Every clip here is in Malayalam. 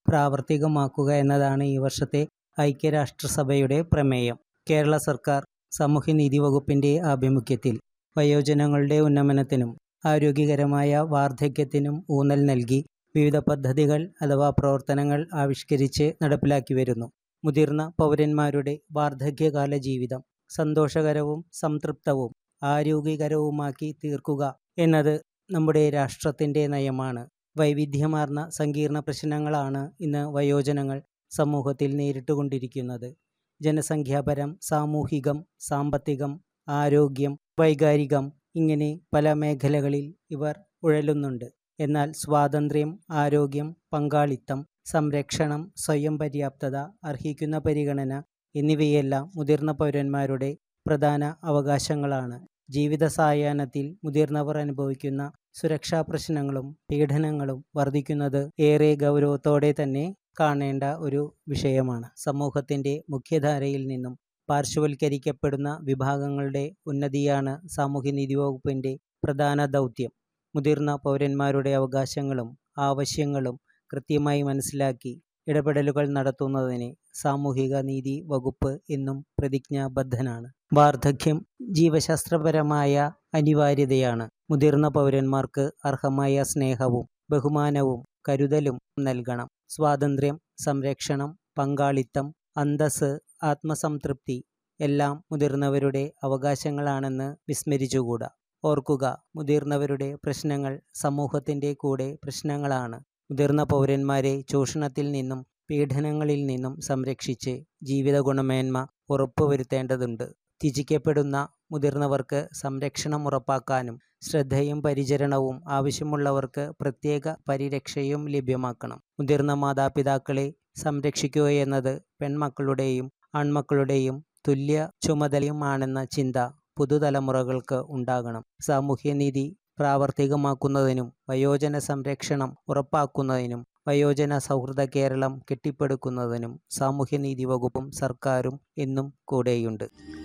പ്രാവർത്തികമാക്കുക എന്നതാണ് ഈ വർഷത്തെ ഐക്യരാഷ്ട്രസഭയുടെ പ്രമേയം കേരള സർക്കാർ സാമൂഹ്യനീതി വകുപ്പിൻ്റെ ആഭിമുഖ്യത്തിൽ വയോജനങ്ങളുടെ ഉന്നമനത്തിനും ആരോഗ്യകരമായ വാർദ്ധക്യത്തിനും ഊന്നൽ നൽകി വിവിധ പദ്ധതികൾ അഥവാ പ്രവർത്തനങ്ങൾ ആവിഷ്കരിച്ച് നടപ്പിലാക്കി വരുന്നു മുതിർന്ന പൗരന്മാരുടെ വാർദ്ധക്യകാല ജീവിതം സന്തോഷകരവും സംതൃപ്തവും ആരോഗ്യകരവുമാക്കി തീർക്കുക എന്നത് നമ്മുടെ രാഷ്ട്രത്തിൻ്റെ നയമാണ് വൈവിധ്യമാർന്ന സങ്കീർണ പ്രശ്നങ്ങളാണ് ഇന്ന് വയോജനങ്ങൾ സമൂഹത്തിൽ നേരിട്ടുകൊണ്ടിരിക്കുന്നത് ജനസംഖ്യാപരം സാമൂഹികം സാമ്പത്തികം ആരോഗ്യം വൈകാരികം ഇങ്ങനെ പല മേഖലകളിൽ ഇവർ ഉഴലുന്നുണ്ട് എന്നാൽ സ്വാതന്ത്ര്യം ആരോഗ്യം പങ്കാളിത്തം സംരക്ഷണം സ്വയം പര്യാപ്തത അർഹിക്കുന്ന പരിഗണന എന്നിവയെല്ലാം മുതിർന്ന പൗരന്മാരുടെ പ്രധാന അവകാശങ്ങളാണ് ജീവിത സായാഹ്നത്തിൽ മുതിർന്നവർ അനുഭവിക്കുന്ന സുരക്ഷാ പ്രശ്നങ്ങളും പീഡനങ്ങളും വർദ്ധിക്കുന്നത് ഏറെ ഗൗരവത്തോടെ തന്നെ കാണേണ്ട ഒരു വിഷയമാണ് സമൂഹത്തിൻ്റെ മുഖ്യധാരയിൽ നിന്നും പാർശ്വവൽക്കരിക്കപ്പെടുന്ന വിഭാഗങ്ങളുടെ ഉന്നതിയാണ് സാമൂഹ്യനീതി വകുപ്പിൻ്റെ പ്രധാന ദൗത്യം മുതിർന്ന പൗരന്മാരുടെ അവകാശങ്ങളും ആവശ്യങ്ങളും കൃത്യമായി മനസ്സിലാക്കി ഇടപെടലുകൾ നടത്തുന്നതിന് സാമൂഹിക നീതി വകുപ്പ് എന്നും പ്രതിജ്ഞാബദ്ധനാണ് വാർദ്ധക്യം ജീവശാസ്ത്രപരമായ അനിവാര്യതയാണ് മുതിർന്ന പൗരന്മാർക്ക് അർഹമായ സ്നേഹവും ബഹുമാനവും കരുതലും നൽകണം സ്വാതന്ത്ര്യം സംരക്ഷണം പങ്കാളിത്തം അന്തസ് ആത്മസംതൃപ്തി എല്ലാം മുതിർന്നവരുടെ അവകാശങ്ങളാണെന്ന് വിസ്മരിച്ചുകൂടാ ഓർക്കുക മുതിർന്നവരുടെ പ്രശ്നങ്ങൾ സമൂഹത്തിൻ്റെ കൂടെ പ്രശ്നങ്ങളാണ് മുതിർന്ന പൗരന്മാരെ ചൂഷണത്തിൽ നിന്നും പീഡനങ്ങളിൽ നിന്നും സംരക്ഷിച്ച് ജീവിത ഗുണമേന്മ ഉറപ്പുവരുത്തേണ്ടതുണ്ട് ത്യജിക്കപ്പെടുന്ന മുതിർന്നവർക്ക് സംരക്ഷണം ഉറപ്പാക്കാനും ശ്രദ്ധയും പരിചരണവും ആവശ്യമുള്ളവർക്ക് പ്രത്യേക പരിരക്ഷയും ലഭ്യമാക്കണം മുതിർന്ന മാതാപിതാക്കളെ സംരക്ഷിക്കുക എന്നത് പെൺമക്കളുടെയും ആൺമക്കളുടെയും തുല്യ ചുമതലയുമാണെന്ന ചിന്ത പുതുതലമുറകൾക്ക് ഉണ്ടാകണം സാമൂഹ്യനീതി പ്രാവർത്തികമാക്കുന്നതിനും വയോജന സംരക്ഷണം ഉറപ്പാക്കുന്നതിനും വയോജന സൗഹൃദ കേരളം കെട്ടിപ്പടുക്കുന്നതിനും സാമൂഹ്യനീതി വകുപ്പും സർക്കാരും എന്നും കൂടെയുണ്ട്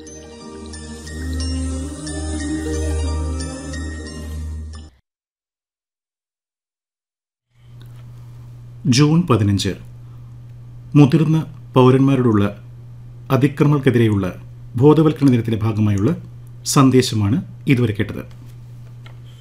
ജൂൺ പതിനഞ്ച് മുതിർന്ന പൗരന്മാരോടുള്ള അതിക്രമങ്ങൾക്കെതിരെയുള്ള ബോധവൽക്കരണ ദിനത്തിന്റെ ഭാഗമായുള്ള സന്ദേശമാണ് ഇതുവരെ കേട്ടത്